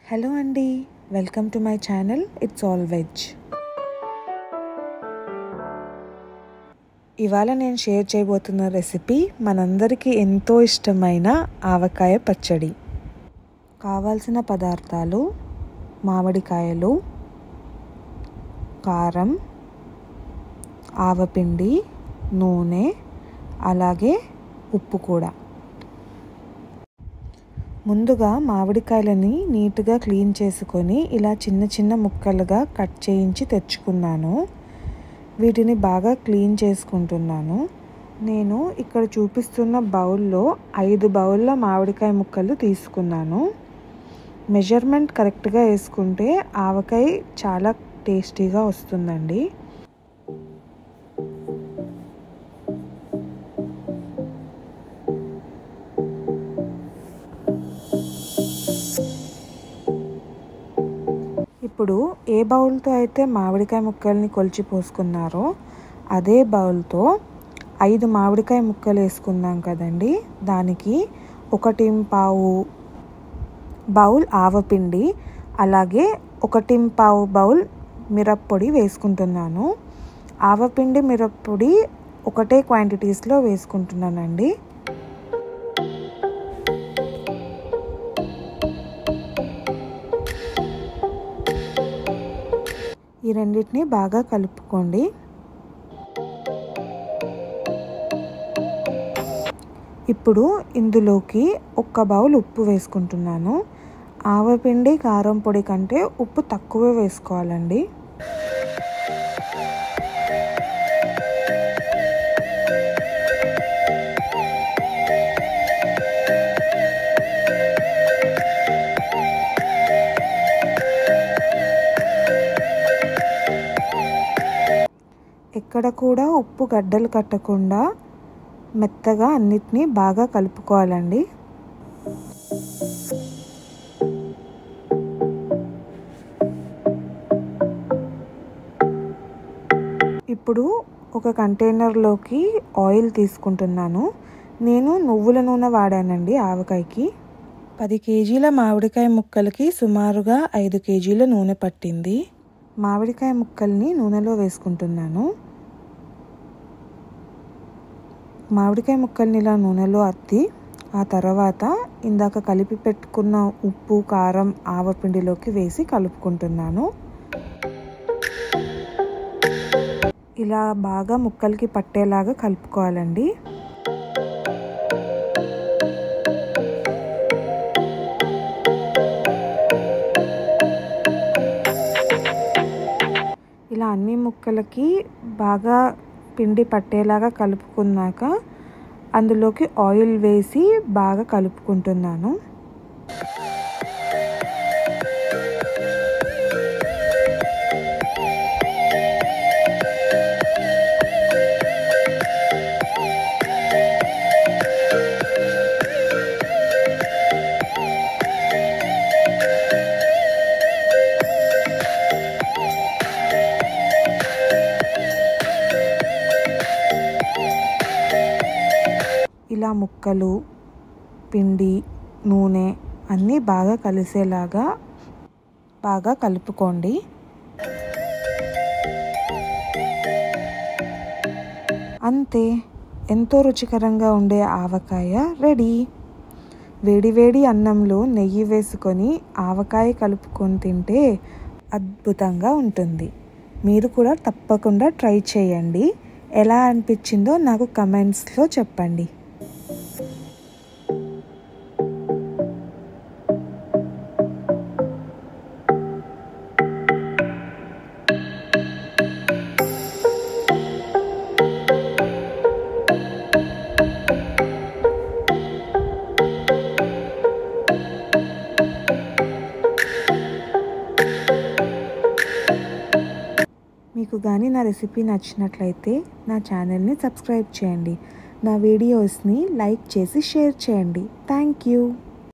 hello అండి welcome to my channel it's all veg ఇవాళ నేను షేర్ చేయబోతున్న రెసిపీ మనందరికీ ఎంతో ఇష్టమైన ఆవకాయ పచ్చడి కావాల్సిన పదార్థాలు మామిడికాయలు కారం ఆవపిండి నూనె అలాగే ఉప్పు కూడా ముందుగా మామిడికాయలని నీట్గా క్లీన్ చేసుకొని ఇలా చిన్న చిన్న ముక్కలుగా కట్ చేయించి తెచ్చుకున్నాను వీటిని బాగా క్లీన్ చేసుకుంటున్నాను నేను ఇక్కడ చూపిస్తున్న బౌల్లో ఐదు బౌల్ల మామిడికాయ ముక్కలు తీసుకున్నాను మెజర్మెంట్ కరెక్ట్గా వేసుకుంటే ఆవకాయ చాలా టేస్టీగా వస్తుందండి ఇప్పుడు ఏ బౌల్తో అయితే మామిడికాయ ముక్కల్ని కొలిచి పోసుకున్నారో అదే బౌల్తో ఐదు మామిడికాయ ముక్కలు వేసుకున్నాం కదండి దానికి ఒకటి పావు బౌల్ ఆవపిండి అలాగే ఒకటి పావు బౌల్ మిరప్పొడి వేసుకుంటున్నాను ఆవపిండి మిరప్పొడి ఒకటే క్వాంటిటీస్లో వేసుకుంటున్నానండి ఈ రెండింటిని బాగా కలుపుకోండి ఇప్పుడు ఇందులోకి ఒక్క బౌల్ ఉప్పు వేసుకుంటున్నాను ఆవపిండి కారం పొడి కంటే ఉప్పు తక్కువే వేసుకోవాలండి ఎక్కడ కూడా ఉప్పు గడ్డలు కట్టకుండా మెత్తగా అన్నిటినీ బాగా కలుపుకోవాలండి ఇప్పుడు ఒక కంటైనర్లోకి ఆయిల్ తీసుకుంటున్నాను నేను నువ్వుల నూనె వాడానండి ఆవకాయకి పది కేజీల మామిడికాయ ముక్కలకి సుమారుగా ఐదు కేజీల నూనె పట్టింది మామిడికాయ ముక్కల్ని నూనెలో వేసుకుంటున్నాను మామిడికాయ ముక్కల్ని ఇలా నూనెలో అత్తి ఆ తర్వాత ఇందాక కలిపి పెట్టుకున్న ఉప్పు కారం ఆవపిండిలోకి వేసి కలుపుకుంటున్నాను ఇలా బాగా ముక్కలకి పట్టేలాగా కలుపుకోవాలండి ఇలా అన్ని ముక్కలకి బాగా పిండి పట్టేలాగా కలుపుకున్నాక అందులోకి ఆయిల్ వేసి బాగా కలుపుకుంటున్నాను ఇలా ముక్కలు పిండి నూనె అన్నీ బాగా కలిసేలాగా బాగా కలుపుకోండి అంతే ఎంతో రుచికరంగా ఉండే ఆవకాయ రెడీ వేడివేడి అన్నంలో నెయ్యి వేసుకొని ఆవకాయ కలుపుకొని తింటే అద్భుతంగా ఉంటుంది మీరు కూడా తప్పకుండా ట్రై చేయండి ఎలా అనిపించిందో నాకు కమెంట్స్లో చెప్పండి మీకు కానీ నా రెసిపీ నచ్చినట్లయితే నా ఛానల్ని సబ్స్క్రైబ్ చేయండి నా వీడియోస్ని లైక్ చేసి షేర్ చేయండి థ్యాంక్ యూ